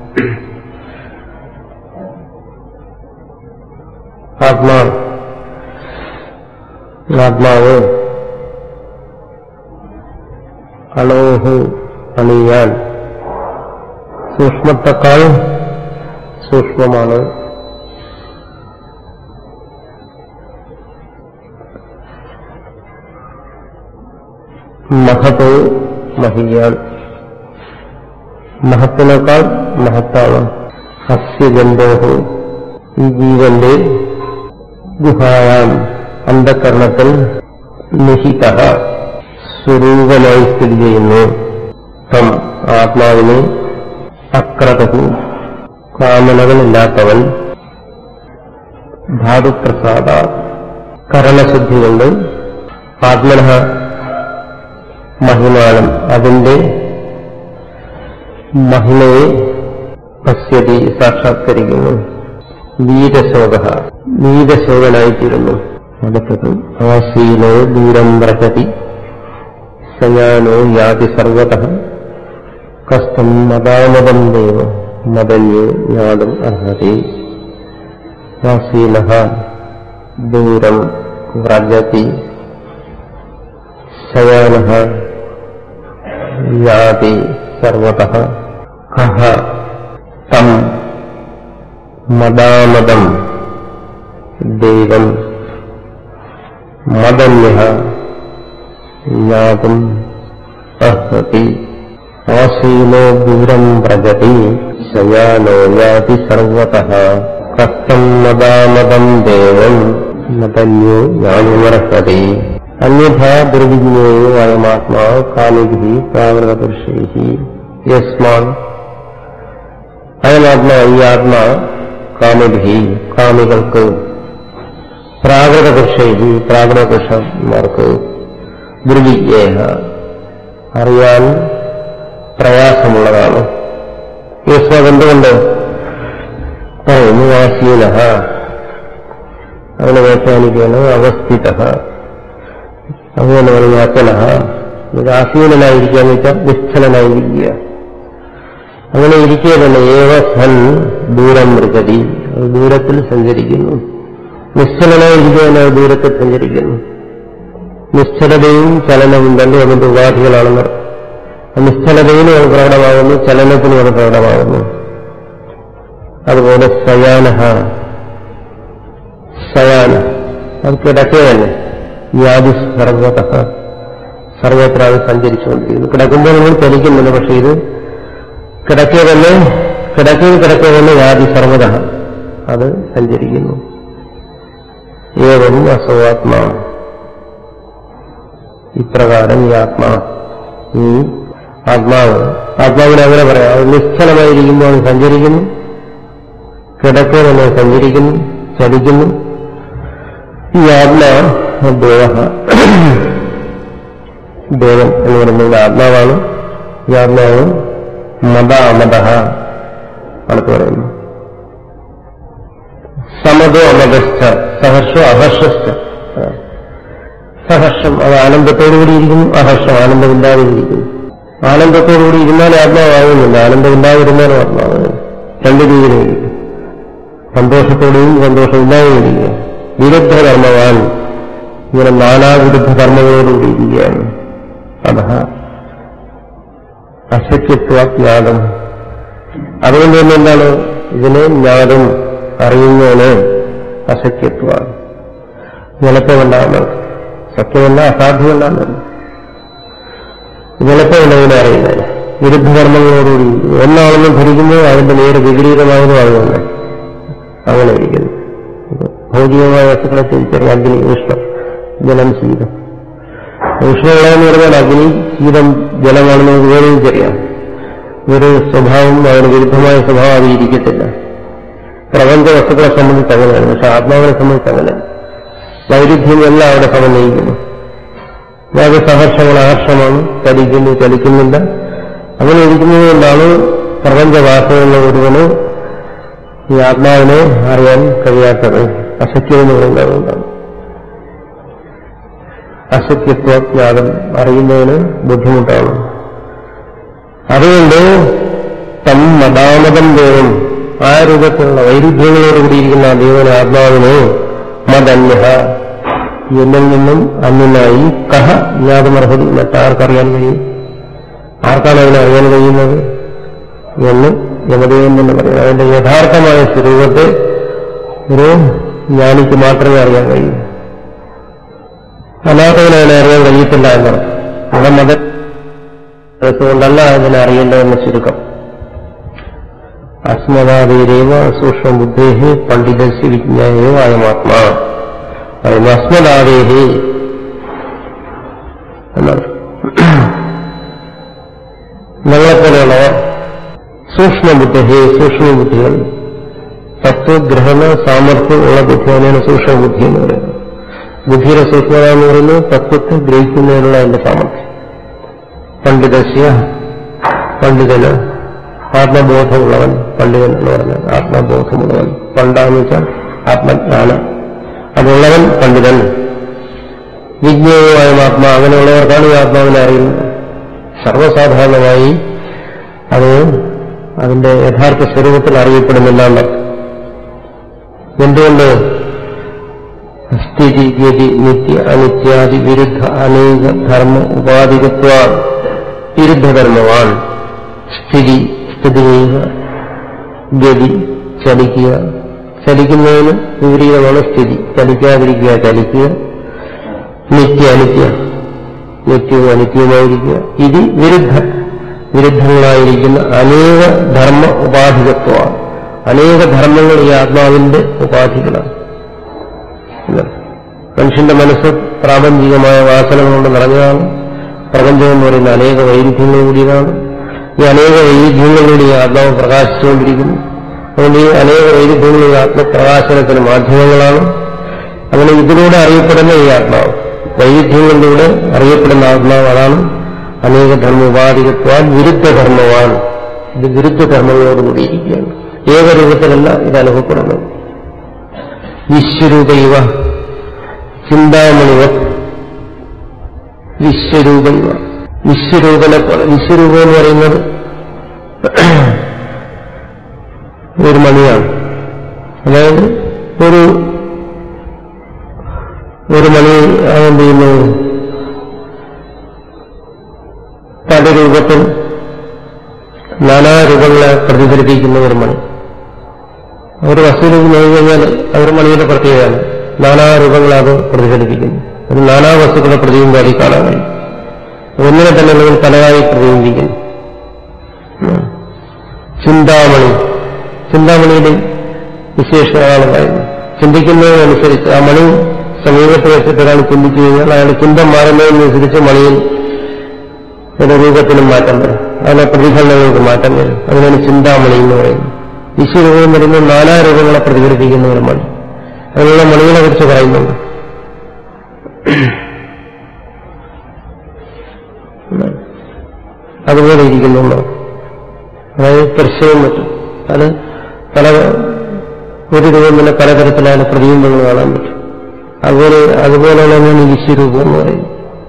ആത്മാ ആത്മാവ് അളോഹു അണിയാൻ സൂക്ഷ്മത്തെക്കാൾ സൂക്ഷ്മമാണ് മഹതോ മഹിയാൻ മഹത്തിനേക്കാൾ മഹത്താണ് ഹസ്യജന്തോഹു ഈ ജീവന്റെ ഗുഹായാം അന്ധകരണത്തിൽ നിഹിത സ്വരൂപമായി സ്ഥിതി ചെയ്യുന്നു തം ആത്മാവിനെ അക്രതു കാമനകളില്ലാത്തവൻ ധാതുപ്രസാദ കരണശുദ്ധി കൊണ്ട് ആത്മന മഹിമാനം അതിന്റെ മഹിമയെ പശ്യതി സാക്ഷാത്കരിക്കുന്നു വീരശോക വീരശോകനായിത്തീരുന്നു അടുത്തത് ആശീലോ ദൂരം വ്രജതി ശയാനോ യാതി സർവത കഷ്ടം മതാമതം ദേവ മദന്യോ യാതും അർഹതി ആശീല ദൂരം വ്രജതി ശയാന യാതി സർവത കഹ തം മദാമദം ദൈവം മദന്യ ജ്ഞാതും അർഹതി ആശീലോ ദൂരം വ്രജതി ശയാനോ യാതി സർവത കഷ്ടം മദാമദം ദേവം മദന്യോ ജ്ഞാനുമർഹതി അന്യഥാ ദുർവിജ്ഞേയോ അയമാത്മാ കാമിഭി പ്രാകൃതപുരുഷൈ യസ്മാൻ അയമാത്മാ ഈ ആത്മാ കാമിഭി കാമികൾക്ക് പ്രാകൃത പുരുഷൈഹി പ്രാകൃത പുരുഷന്മാർക്ക് ദുർവിജ്ഞേഹ അറിയാൻ പ്രയാസമുള്ളതാണ് യസ്മാത് എന്തുകൊണ്ട് പറയുന്നു ആശീല അവനെ വ്യാഖ്യാനിക്കുകയാണ് അവസ്ഥിത അതുപോലെ പറയുന്നു അച്ചല ഇത് ആശീലനായിരിക്കുക എന്ന് വെച്ചാൽ നിശ്ചലനായിരിക്കുക അങ്ങനെ ഇരിക്കുക തന്നെ ഏവ സൻ ദൂരം മൃഗതി അത് ദൂരത്തിൽ സഞ്ചരിക്കുന്നു നിശ്ചലനായിരിക്കുക ദൂരത്തിൽ സഞ്ചരിക്കുന്നു നിശ്ചലതയും ചലനവും തന്നെ അതിന്റെ ഉപാധികളാണെന്ന് നിശ്ചലതയിലും അത് പ്രകടമാകുന്നു ചലനത്തിനും അത് പ്രകടമാകുന്നു അതുപോലെ സയാനഹ സയാന അത് കിടക്കുക തന്നെ യാതി സർവത സർവത്ര അത് സഞ്ചരിച്ചുകൊണ്ടിരിക്കുന്നു കിടക്കുമ്പോൾ നമ്മൾ ചലിക്കുന്നുണ്ട് പക്ഷെ ഇത് കിടക്കുക തന്നെ കിടക്കുകയും കിടക്കുക തന്നെ യാതി സർവത അത് സഞ്ചരിക്കുന്നു ഏവം അസവാത്മാ ഇപ്രകാരം ഈ ആത്മാ ഈ ആത്മാവ് ആത്മാവിനെ അങ്ങനെ പറയാം അത് നിശ്ചലമായിരിക്കുമ്പോൾ അത് സഞ്ചരിക്കുന്നു കിടക്കുക തന്നെ സഞ്ചരിക്കുന്നു ചലിക്കുന്നു ഈ ആത്മാ ദേവ ദേവൻ എന്ന് പറയുന്നത് ആത്മാവാണ് ഈ ആത്മാവ് മത അമത അടുത്ത് പറയുന്നു സമതോ അമതസ്ഥ സഹർഷോ അഹർഷസ്ഥ സഹർഷം അത് ആനന്ദത്തോടുകൂടി ഇരിക്കുന്നു അഹർഷം ആനന്ദമില്ലാതെ ഇരിക്കുന്നു ആനന്ദത്തോടുകൂടി ഇരുന്നാലും ആത്മാവാകുന്നില്ല ആനന്ദമില്ലാതിരുന്നാലും ആത്മാവ് രണ്ട് രീതിയിലായിരിക്കും സന്തോഷത്തോടെയും സന്തോഷമില്ലാതെയും ഇരിക്കുക വിരുദ്ധ കർമ്മവാൻ ഇങ്ങനെ നാനാവിരുദ്ധ കർമ്മങ്ങളോടുകൂടി ഇരിക്കുകയാണ് അത അശക്യത്വജ്ഞാതം അതുകൊണ്ട് തന്നെ എന്താണ് ഇതിനെ ജ്ഞാതം അറിയുന്നതിന് അശക്യത്വമാണ് എളുപ്പമല്ലാന്ന് സത്യമല്ല അസാധ്യമല്ല എളുപ്പമല്ല ഇതിനെ അറിയുന്നത് വിരുദ്ധ കർമ്മങ്ങളോടുകൂടി ഒന്നാണെന്ന് ധരിക്കുമ്പോൾ അതിന്റെ നേരെ വിപരീതമായതും അതുതന്നെ അങ്ങനെ ഇരിക്കുന്നു ഭൗതികമായ വസ്തുക്കളെ തിരിച്ചറിയാം അഗ്നി ഉഷ്ണം ജലം ശീതം ഉഷ്ണമുള്ളതെന്ന് പറഞ്ഞാൽ അഗ്നി ശീതം ജലമാണെന്ന് വേർതിരിച്ചറിയാം ഒരു സ്വഭാവം അതിന് വിരുദ്ധമായ സ്വഭാവം അത് ഇരിക്കത്തില്ല പ്രപഞ്ച വസ്തുക്കളെ സംബന്ധിച്ച് അങ്ങനെയാണ് പക്ഷെ ആത്മാവിനെ സംബന്ധിച്ച് അങ്ങനെ വൈരുദ്ധ്യം എല്ലാം അവിടെ സമന്വയിക്കുന്നു അതായത് സഹർഷങ്ങൾ ആഹർഷമാണ് ചലിക്കുന്നു ചലിക്കുന്നില്ല അങ്ങനെ ഇരിക്കുന്നത് കൊണ്ടാണ് പ്രപഞ്ചവാസമുള്ള ഒരുവന് ഈ ആത്മാവിനെ അറിയാൻ കഴിയാത്തത് അസത്യം എന്ന് പറയുന്നത് അതുകൊണ്ടാണ് അസത്യത്വജ്ഞാതം അറിയുന്നതിന് ബുദ്ധിമുട്ടാണ് അതുകൊണ്ട് തം മതാമതം ദേവം ആ രൂപത്തിലുള്ള വൈരുദ്ധ്യങ്ങളോടുകൂടിയിരിക്കുന്ന ആ ദേവന ആത്മാവിനെ മതന്യ എന്നിൽ നിന്നും അന്യനായി കഹ ജ്ഞാതമർഹതി മറ്റാർക്കറിയാൻ കഴിയും ആർക്കാണ് അതിനെ അറിയാൻ കഴിയുന്നത് എന്ന് യമദേവൻ തന്നെ പറയും അതിന്റെ യഥാർത്ഥമായ സ്വരൂപത്തെ ഒരു ജ്ഞാനിക്ക് മാത്രമേ അറിയാൻ കഴിയൂ അല്ലാത്തവനെ അതിനെ അറിയാൻ കഴിയത്തില്ല എന്നർത്ഥം അവിടെ മത അതുകൊണ്ടല്ല അതിനെ അറിയേണ്ടതെന്ന് ചുരുക്കം അസ്മദാദേരേവ സൂക്ഷ്മ ബുദ്ധേഹി പണ്ഡിതസ്യ വിജ്ഞാനേവ അയമാത്മാ അയം അസ്മദാദേഹി എന്നർത്ഥം ഞങ്ങളെപ്പോലെയുള്ളവർ സൂക്ഷ്മബുദ്ധി സൂക്ഷ്മബുദ്ധികൾ തത്വഗ്രഹണ സാമർഥ്യമുള്ള ബുദ്ധിയാണ് സൂക്ഷ്മബുദ്ധി എന്ന് പറയുന്നത് ബുദ്ധിയുടെ സൂക്ഷ്മത എന്ന് പറയുന്നത് തത്വത്തെ ഗ്രഹിക്കുന്നതിനുള്ള അതിന്റെ സാമർഥ്യം പണ്ഡിതസ്യ പണ്ഡിതന് ആത്മബോധമുള്ളവൻ പണ്ഡിതൻ എന്ന് പറഞ്ഞാൽ ആത്മബോധമുള്ളവൻ പണ്ടാന്ന് വെച്ചാൽ ആത്മജ്ഞാനം അതുള്ളവൻ പണ്ഡിതൻ വിജ്ഞേയമായ ആത്മാ അങ്ങനെയുള്ളവർക്കാണ് ഈ ആത്മാവിനെ അറിയുന്നത് സർവ്വസാധാരണമായി അത് അതിന്റെ യഥാർത്ഥ സ്വരൂപത്തിൽ അറിയപ്പെടുന്നില്ല എന്നർത്ഥം എന്തുകൊണ്ട് സ്ഥിതി ഗതി നിത്യ അനിത്യാദി വിരുദ്ധ അനേക ധർമ്മ ഉപാധികത്വ വിരുദ്ധധർമ്മവാൻ സ്ഥിതി സ്ഥിതി ചെയ്യുക ഗതി ചലിക്കുക ചലിക്കുന്നതിന് വിപരീതമാണ് സ്ഥിതി ചലിക്കാതിരിക്കുക ചലിക്കുക നിത്യ അനിത്യ നിത്യവും അനിത്യവുമായിരിക്കുക ഇത് വിരുദ്ധ വിരുദ്ധങ്ങളായിരിക്കുന്ന അനേക ധർമ്മ ഉപാധികത്വമാണ് അനേക ധർമ്മങ്ങൾ ഈ ആത്മാവിന്റെ ഉപാധികളാണ് മനുഷ്യന്റെ മനസ്സ് പ്രാപഞ്ചികമായ വാസനകൾ കൊണ്ട് നിറഞ്ഞതാണ് പ്രപഞ്ചം എന്ന് പറയുന്ന അനേക വൈരുദ്ധ്യങ്ങൾ കൂടിയതാണ് ഈ അനേക വൈരുദ്ധ്യങ്ങളിലൂടെ ഈ ആത്മാവ് പ്രകാശിച്ചുകൊണ്ടിരിക്കുന്നു അതുകൊണ്ട് ഈ അനേക വൈരുദ്ധ്യങ്ങൾ ഈ ആത്മപ്രകാശനത്തിന് മാധ്യമങ്ങളാണ് അങ്ങനെ ഇതിലൂടെ അറിയപ്പെടുന്ന ഈ ആത്മാവ് വൈരുദ്ധ്യങ്ങളിലൂടെ അറിയപ്പെടുന്ന ആത്മാവ് അതാണ് അനേക ധർമ്മോപാധികത്വാൻ വിരുദ്ധ ധർമ്മവാൻ ഇത് വിരുദ്ധ ധർമ്മങ്ങളോടുകൂടിയിരിക്കുകയാണ് ഏകരൂപത്തിലല്ല ഇത് അനുഭവപ്പെടുന്നത് വിശ്വരൂപൈവ ചിന്താമണിവ വിശ്വരൂപൈവ വിശ്വരൂപനെ പോലെ വിശ്വരൂപം എന്ന് പറയുന്നത് ഒരു മണിയാണ് അതായത് ഒരു ഒരു മണി എന്ത് ചെയ്യുന്നു പല രൂപത്തിൽ നാനാരൂപങ്ങളെ പ്രതിഫലിപ്പിക്കുന്ന ഒരു മണി ഒരു വസ്തുവിലേക്ക് നോക്കിക്കഴിഞ്ഞാൽ അതൊരു മണിയുടെ പ്രത്യേകതയാണ് നാനാരൂപങ്ങളെ അത് പ്രതിഫലിപ്പിക്കുന്നു അത് നാനാ വസ്തുക്കളെ പ്രതിബിംബമായി കാണാൻ കഴിയും ഒന്നിനെ തന്നെ നിങ്ങൾ പലതായി പ്രതിബിംബിക്കുന്നു ചിന്താമണി ചിന്താമണിയുടെ വിശേഷതയാണ് പറയുന്നത് ചിന്തിക്കുന്നതിനനുസരിച്ച് ആ മണി സമീപത്ത് വെച്ചിട്ട് ഒരാൾ ചിന്തിച്ചു കഴിഞ്ഞാൽ അയാൾ ചിന്ത മാറുന്നതിനനുസരിച്ച് മണിയിൽ അതിന്റെ രൂപത്തിനും മാറ്റം വരും അതിലെ പ്രതിഫലനങ്ങൾക്ക് മാറ്റം വരും അതിനാണ് ചിന്താമണി എന്ന് പറയുന്നത് വിശ്വരൂപം എന്ന് പറയുന്നത് നാനാ രൂപങ്ങളെ പ്രതിഫലിപ്പിക്കുന്ന ഒരു മണി അതിനുള്ള മണികളെ കുറിച്ച് പറയുന്നുണ്ട് അതുപോലെ ഇരിക്കുന്നു എന്നാണ്. അതായത് സ്പർശവും മറ്റും അത് പല ഒരു രൂപം തന്നെ പലതരത്തിലാണ് പ്രതിബിംബങ്ങൾ കാണാൻ പറ്റും അതുപോലെ അതുപോലെയുള്ള ഒന്നാണ് ഈ വിശ്വരൂപം എന്ന് പറയുന്നത്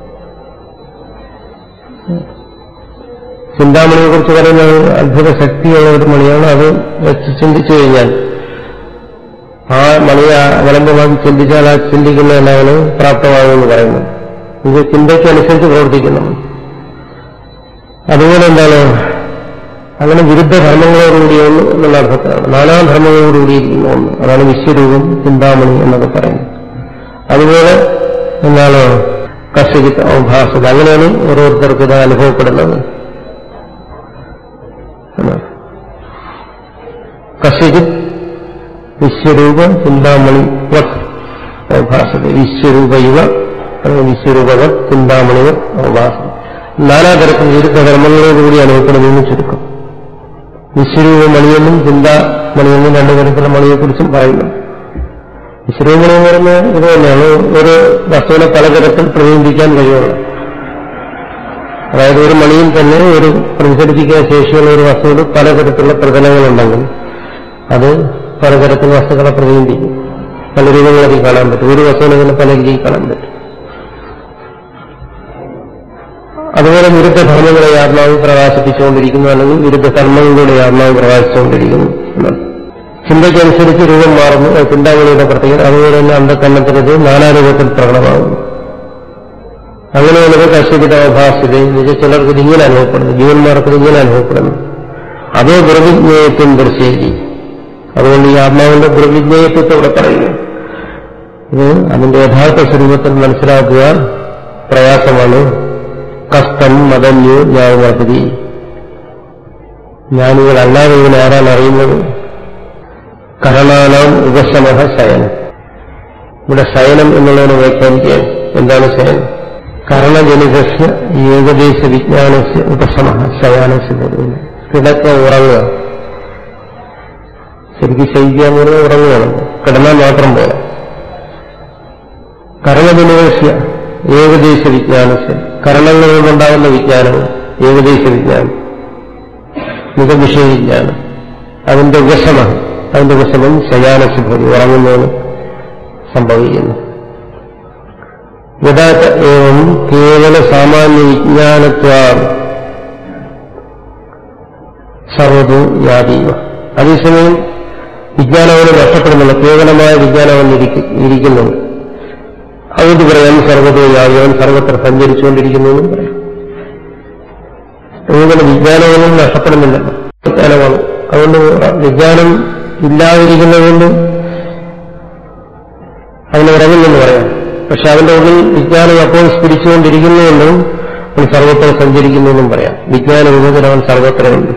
ചിന്താമണിയെ കുറിച്ച് പറയുന്നത് അത്ഭുത ശക്തിയുള്ള ഒരു മണിയാണ് അത് വെച്ച് ചിന്തിച്ചു കഴിഞ്ഞാൽ ആ മണിയെ അവലംബമാക്കി ചിന്തിച്ചാൽ ആ ചിന്തിക്കുന്ന എല്ലാവരും പ്രാപ്തമാകുമെന്ന് പറയുന്നു ഇത് ചിന്തയ്ക്ക് അനുസരിച്ച് പ്രവർത്തിക്കുന്നു അതുപോലെ എന്താണ് അങ്ങനെ വിരുദ്ധ ധർമ്മങ്ങളോടുകൂടി ഒന്ന് എന്നുള്ള അർത്ഥത്തിലാണ് നാനാധർമ്മങ്ങളോടുകൂടി ഇരിക്കുന്ന ഒന്ന് അതാണ് വിശ്വരൂപം ചിന്താമണി എന്നൊക്കെ പറയുന്നത് അതുപോലെ എന്താണ് കർഷകിത് ഔഭാസത അങ്ങനെയാണ് ഓരോരുത്തർക്കും ഇത് അനുഭവപ്പെടുന്നത് കർഷകിത് വിശ്വരൂപ ചിന്താമണി വത് ഔഭാസത വിശ്വരൂപ ഇവ അല്ലെങ്കിൽ വിശ്വരൂപവത് ചിന്താമണിവർ ഔഭാസത നാനാതരത്തിൽ വിരുദ്ധ ധർമ്മങ്ങളോടുകൂടി അനുഭവപ്പെടുന്നതെന്ന് ചുരുക്കം വിശ്വരൂപ മണിയെന്നും ചിന്താമണിയെന്നും രണ്ടു തരത്തിലുള്ള മണിയെക്കുറിച്ചും പറയുന്നു വിശ്വരൂപമണി എന്ന് പറയുന്നത് ഇത് തന്നെയാണ് ഒരു വസ്തുവിനെ പലതരത്തിൽ പ്രതിബിംബിക്കാൻ കഴിയുള്ളൂ അതായത് ഒരു മണിയിൽ തന്നെ ഒരു പ്രതിഫലിപ്പിക്കാൻ ശേഷിയുള്ള ഒരു വസ്തുവിൽ പലതരത്തിലുള്ള പ്രതലങ്ങളുണ്ടെങ്കിൽ അത് പലതരത്തിൽ വസ്തുക്കളെ പ്രതിബിംബിക്കും പല രൂപങ്ങളിൽ കാണാൻ പറ്റും ഒരു വസ്തുവിനെ തന്നെ പല രീതിയിൽ കാണാൻ പറ്റും അതുപോലെ വിരുദ്ധ ധർമ്മങ്ങളെ ആത്മാവ് പ്രകാശിപ്പിച്ചുകൊണ്ടിരിക്കുന്നു അല്ലെങ്കിൽ വിരുദ്ധ കർമ്മങ്ങളിലൂടെ ആത്മാവ് പ്രകാശിച്ചുകൊണ്ടിരിക്കുന്നു എന്നാണ് ചിന്തയ്ക്കനുസരിച്ച് രൂപം മാറുന്നു അത് ചിന്താമണിയുടെ പ്രത്യേകത അതുപോലെ തന്നെ അന്ധക്കരണത്തിനത് നാനാരൂപത്തിൽ പ്രകടമാകുന്നു അങ്ങനെയുള്ളത് കശ്യപിത അവഭാസ്യത എന്നുവെച്ചാൽ ചിലർക്ക് ഇത് ഇങ്ങനെ അനുഭവപ്പെടുന്നു ജീവന്മാർക്ക് ഇത് ഇങ്ങനെ അനുഭവപ്പെടുന്നു അതേ ദ്രവിജ്ഞേയത്വം ദർശേരി അതുകൊണ്ട് ഈ ആത്മാവിന്റെ ദ്രവിജ്ഞേയത്വത്തെ ഇവിടെ പറയുന്നു ഇത് അതിന്റെ യഥാർത്ഥ സ്വരൂപത്തിൽ മനസ്സിലാക്കുക പ്രയാസമാണ് കഷ്ടം മതന്യു ന്യായവർത്തി ജ്ഞാനികളല്ലാതെ ഇതിനെ ആരാണ് അറിയുന്നത് കരണാനാം ഉപശമ ശയനം ഇവിടെ ശയനം എന്നുള്ളതിനെ വ്യാഖ്യാനിക്കുക എന്താണ് ശയനം കരണജനിതസ്യ ഏകദേശ വിജ്ഞാനസ്യ ഉപശമ ശയാനസ്യ പറയുന്നത് കിടക്ക ഉറങ്ങുക ശരിക്കും ശയിക്കുക എന്ന് പറഞ്ഞാൽ ഉറങ്ങുകയാണ് കിടന്നാൽ മാത്രം പോലെ കരണജനിതസ്യ ഏകദേശ വിജ്ഞാനസ്യ കരണങ്ങളുകൊണ്ടുണ്ടാകുന്ന വിജ്ഞാനവും ഏകദേശ വിജ്ഞാനം മിതവിഷയ വിജ്ഞാനം അതിന്റെ ഉപശമം അതിന്റെ ഉപശമം ശയാനസിദ്ധി ഉറങ്ങുന്നതിന് സംഭവിക്കുന്നു യഥാർത്ഥ ഏവം കേവല സാമാന്യ വിജ്ഞാനത്വ സർവതു യാതീവ അതേസമയം വിജ്ഞാനം അവന് നഷ്ടപ്പെടുന്നില്ല കേവലമായ വിജ്ഞാനം അവൻ ഇരിക്കുന്നു അതുകൊണ്ട് പറയാം സർവ്വതോ യാവൻ സർവത്ര സഞ്ചരിച്ചുകൊണ്ടിരിക്കുന്നു എന്നും പറയാം അതുകൊണ്ട് വിജ്ഞാനമൊന്നും നഷ്ടപ്പെടുന്നില്ലല്ലോ വിജ്ഞാനമാണ് അതുകൊണ്ട് വിജ്ഞാനം ഇല്ലാതിരിക്കുന്നതുകൊണ്ട് അവന് ഉറങ്ങില്ലെന്ന് പറയാം പക്ഷെ അവന്റെ ഉള്ളിൽ വിജ്ഞാനം അപ്പോൾ സ്ഫുരിച്ചുകൊണ്ടിരിക്കുന്നുവെന്നും അവൻ സർവത്ര സഞ്ചരിക്കുന്നുവെന്നും പറയാം വിജ്ഞാന വിഭജനം അവൻ സർവത്രമുണ്ട്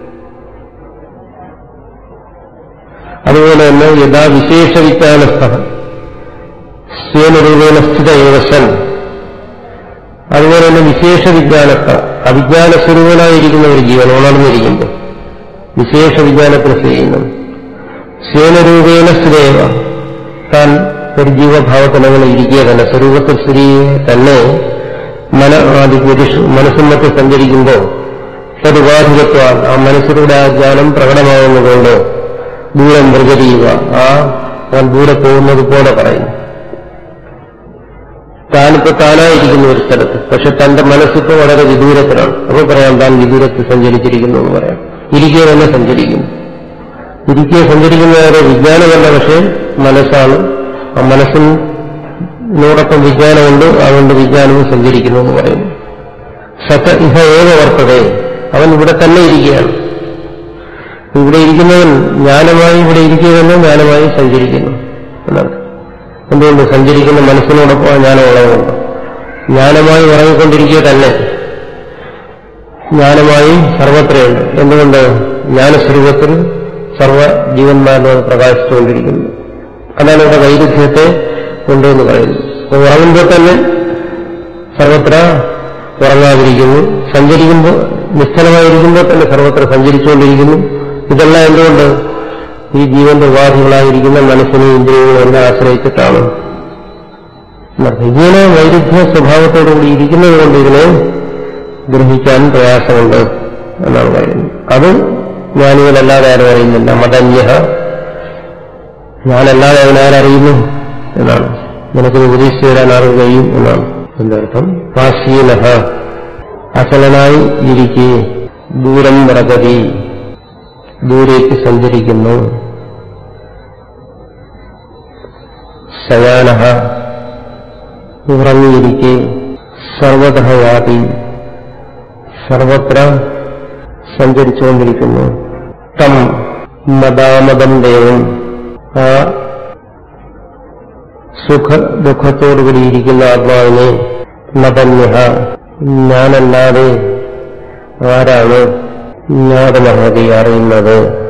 അതുപോലെ തന്നെ യഥാ വിശേഷ വിജ്ഞാനസ്ഥ സ്വേനരൂപേണ സ്ഥിത ഏവശൻ അതുപോലെ തന്നെ വിശേഷ വിജ്ഞാനത്ത അവിജ്ഞാന സ്വരൂപനായിരിക്കുന്ന ഒരു ജീവൻ ഉണർന്നിരിക്കുമ്പോൾ വിശേഷ വിജ്ഞാനത്തിൽ ചെയ്യുന്നത് സ്വേനരൂപേണ സ്ഥിതേവ താൻ ഒരു ജീവഭാവത്തിലങ്ങനെ ഇരിക്കുക തന്നെ സ്വരൂപത്തിൽ സ്ത്രീ തന്നെ മന ആദി പുരുഷ മനസ്സിനൊക്കെ സഞ്ചരിക്കുമ്പോൾ തതുപാധികത്വം ആ മനസ്സിലൂടെ ആ ജ്ഞാനം പ്രകടമാകുന്നതുകൊണ്ട് ദൂരം മൃഗതീയുക ആ താൻ ദൂരെ പോകുന്നത് പോലെ പറയുന്നു താനിപ്പോ താനായിരിക്കുന്ന ഒരു സ്ഥലത്ത് പക്ഷെ തന്റെ മനസ്സിപ്പോ വളരെ വിദൂരത്തിലാണ് അപ്പോൾ പറയാം താൻ വിദൂരത്തിൽ സഞ്ചരിച്ചിരിക്കുന്നു എന്ന് പറയാം ഇരിക്കുക തന്നെ സഞ്ചരിക്കുന്നു ഇരിക്കുക സഞ്ചരിക്കുന്നവരെ വിജ്ഞാനമല്ല പക്ഷെ മനസ്സാണ് ആ മനസ്സിനോടൊപ്പം വിജ്ഞാനമുണ്ട് അതുകൊണ്ട് വിജ്ഞാനവും സഞ്ചരിക്കുന്നു എന്ന് പറയുന്നു സത ഇഹ ഏക വർത്തതേ അവൻ ഇവിടെ തന്നെ ഇരിക്കുകയാണ് ഇവിടെ ഇരിക്കുന്നവൻ ജ്ഞാനമായി ഇവിടെ ഇരിക്കുകയെന്ന് ജ്ഞാനമായി സഞ്ചരിക്കുന്നു എന്നാണ് എന്തുകൊണ്ട് സഞ്ചരിക്കുന്ന മനസ്സിനോടൊപ്പം ആ ജ്ഞാനമുള്ളതുകൊണ്ട് ജ്ഞാനമായി ഉറങ്ങിക്കൊണ്ടിരിക്കുക തന്നെ ജ്ഞാനമായി സർവത്രയുണ്ട് എന്തുകൊണ്ട് ജ്ഞാനസ്വരൂപത്തിൽ സർവ ജീവന്മാരിനോട് പ്രകാശിച്ചുകൊണ്ടിരിക്കുന്നു അതാണ് ഇവിടെ വൈരുദ്ധ്യത്തെ കൊണ്ടുവന്ന് പറയുന്നത് അപ്പോൾ ഉറങ്ങുമ്പോൾ തന്നെ സർവത്ര ഉറങ്ങാതിരിക്കുന്നു സഞ്ചരിക്കുമ്പോൾ നിശ്ചലമായിരിക്കുമ്പോൾ തന്നെ സർവത്ര സഞ്ചരിച്ചുകൊണ്ടിരിക്കുന്നു ഇതെല്ലാം എന്തുകൊണ്ട് ഈ ജീവന്റെ ഉപാധികളായിരിക്കുന്ന മനസ്സിനെയും ഇന്ദ്രിയങ്ങളും എല്ലാം ആശ്രയിച്ചിട്ടാണ് എന്നർത്ഥം. ഇങ്ങനെ വൈരുദ്ധ്യ സ്വഭാവത്തോടുകൂടി ഇരിക്കുന്നത് കൊണ്ട് ഇതിനെ ഗ്രഹിക്കാൻ പ്രയാസമുണ്ട് എന്നാണ് പറയുന്നത് അത് ജ്ഞാനികളല്ലാതെ ആരും അറിയുന്നില്ല മതന്യ ഞാനല്ലാതെ അതിനാരറിയുന്നു എന്നാണ് നിനക്ക് ഉപദേശിച്ചു തരാൻ ആർക്ക് കഴിയും എന്നാണ് എന്തർത്ഥം പാശീനഹ അചലനായി ഇരിക്കെ ദൂരം വ്രതതി ദൂരേക്ക് സഞ്ചരിക്കുന്നു ശയാനഹ ഉറങ്ങിയിരിക്കെ സർവതയാതി സർവത്ര സഞ്ചരിച്ചുകൊണ്ടിരിക്കുന്നു തം മദാമദം ദേവം ആ സുഖ ദുഃഖത്തോടുകൂടി ഇരിക്കുന്ന ആത്മാവിനെ മതന്യഹ ഞാനല്ലാതെ ആരാണ് ജ്ഞാതമഹതി അറിയുന്നത്